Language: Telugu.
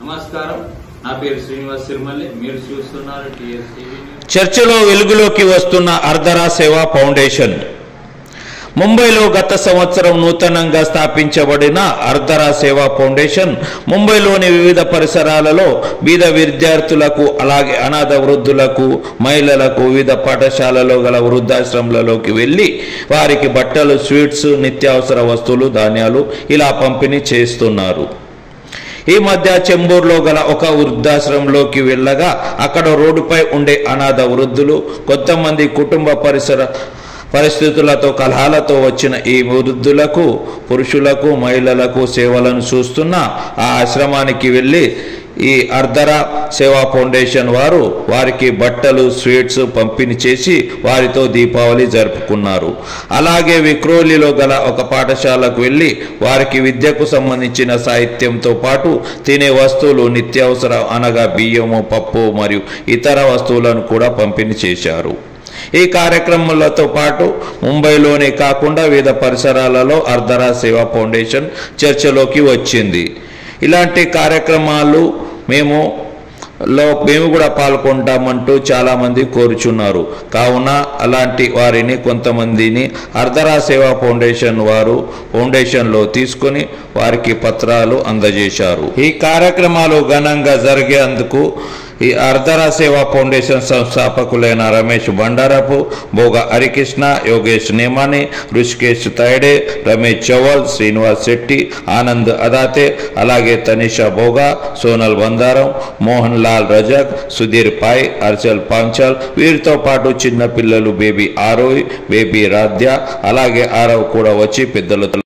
నమస్కారం నా పేరు శ్రీనివాస్ సిరిమల్లి మీరు చూస్తున్నారు టీఎస్ టీవీ న్యూస్. చర్చలో వెలుగులోకి వస్తున్న అర్ధరా సేవా ఫౌండేషన్ ముంబైలో గత సంవత్సరం నూతనంగా స్థాపించబడిన అర్ధరా సేవా ఫౌండేషన్ ముంబైలోని వివిధ పరిసరాలలో బీద విద్యార్థులకు అలాగే అనాథ వృద్ధులకు మహిళలకు వివిధ పాఠశాలలో గల వృద్ధాశ్రమాలలోకి వెళ్ళి వారికి బట్టలు స్వీట్స్ నిత్యావసర వస్తువులు ధాన్యాలు ఇలా పంపిణీ చేస్తున్నారు ఈ మధ్య చెంబూరులో గల ఒక వృద్ధాశ్రమంలోకి వెళ్ళగా అక్కడ రోడ్డుపై ఉండే అనాథ వృద్ధులు కొంతమంది కుటుంబ పరిసర పరిస్థితులతో కలహాలతో వచ్చిన ఈ వృద్ధులకు పురుషులకు మహిళలకు సేవలను చూస్తున్న ఆ ఆశ్రమానికి వెళ్ళి ఈ అర్ధరా సేవా ఫౌండేషన్ వారు వారికి బట్టలు స్వీట్స్ పంపిణీ చేసి వారితో దీపావళి జరుపుకున్నారు అలాగే విక్రోలిలో గల ఒక పాఠశాలకు వెళ్ళి వారికి విద్యకు సంబంధించిన సాహిత్యంతో పాటు తినే వస్తువులు నిత్యావసర అనగా బియ్యము పప్పు మరియు ఇతర వస్తువులను కూడా పంపిణీ చేశారు ఈ కార్యక్రమాలతో పాటు ముంబైలోనే కాకుండా వివిధ పరిసరాలలో అర్ధరా సేవా ఫౌండేషన్ చర్చలోకి వచ్చింది ఇలాంటి కార్యక్రమాలు మేము లో మేము కూడా పాల్గొంటామంటూ చాలామంది కోరుచున్నారు కావున అలాంటి వారిని కొంతమందిని అర్ధరా సేవా ఫౌండేషన్ వారు ఫౌండేషన్లో తీసుకొని వారికి పత్రాలు అందజేశారు ఈ కార్యక్రమాలు ఘనంగా జరిగేందుకు ఈ అర్ధరా సేవా ఫౌండేషన్ సంస్థాపకులైన రమేష్ బండారపు భోగ హరికృష్ణ యోగేష్ నేమాని ఋషికేష్ తైడే రమేష్ చౌవల్ శ్రీనివాస్ శెట్టి ఆనంద్ అదాతే అలాగే తనిషా భోగా సోనల్ బందారం మోహన్ లాల్ రజక్ సుధీర్ పాయ్ హర్షల్ పాంచాల్ వీరితో పాటు చిన్న పిల్లలు బేబీ ఆరోయ్ బేబీ రాధ్య అలాగే ఆరవ్ కూడా వచ్చి పెద్దలతో